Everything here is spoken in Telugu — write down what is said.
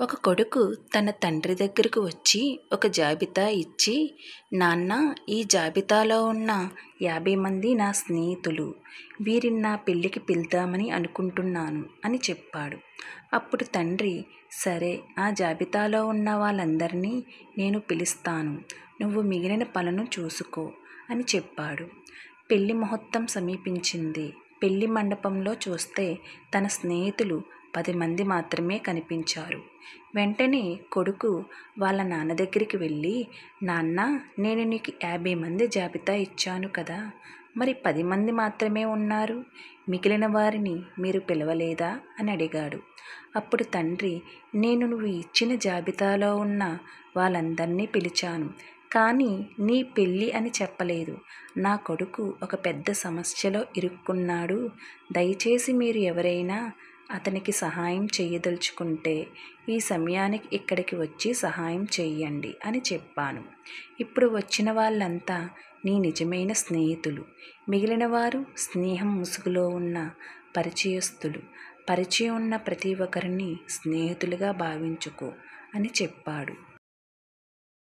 ఒక కొడుకు తన తండ్రి దగ్గరకు వచ్చి ఒక జాబితా ఇచ్చి నాన్న ఈ జాబితాలో ఉన్న యాభై మంది నా స్నేహితులు వీరిని నా పెళ్ళికి పిలుద్దామని అనుకుంటున్నాను అని చెప్పాడు అప్పుడు తండ్రి సరే ఆ జాబితాలో ఉన్న వాళ్ళందరినీ నేను పిలుస్తాను నువ్వు మిగిలిన పనులను చూసుకో అని చెప్పాడు పెళ్లి ముహూర్తం సమీపించింది పెళ్లి మండపంలో చూస్తే తన స్నేహితులు పది మంది మాత్రమే కనిపించారు వెంటనే కొడుకు వాళ్ళ నాన్న దగ్గరికి వెళ్ళి నాన్న నేను నీకు యాభై మంది జాబితా ఇచ్చాను కదా మరి పది మంది మాత్రమే ఉన్నారు మిగిలిన వారిని మీరు పిలవలేదా అని అడిగాడు అప్పుడు తండ్రి నేను నువ్వు ఇచ్చిన జాబితాలో ఉన్న వాళ్ళందరినీ పిలిచాను కానీ నీ పెళ్ళి అని చెప్పలేదు నా కొడుకు ఒక పెద్ద సమస్యలో ఇరుక్కున్నాడు దయచేసి మీరు ఎవరైనా అతనికి సహాయం చేయదలుచుకుంటే ఈ సమయానికి ఇక్కడికి వచ్చి సహాయం చెయ్యండి అని చెప్పాను ఇప్పుడు వచ్చిన వాళ్ళంతా నీ నిజమైన స్నేహితులు మిగిలిన వారు స్నేహం ముసుగులో ఉన్న పరిచయస్తులు పరిచయం ఉన్న ప్రతి ఒక్కరిని స్నేహితులుగా భావించుకో అని చెప్పాడు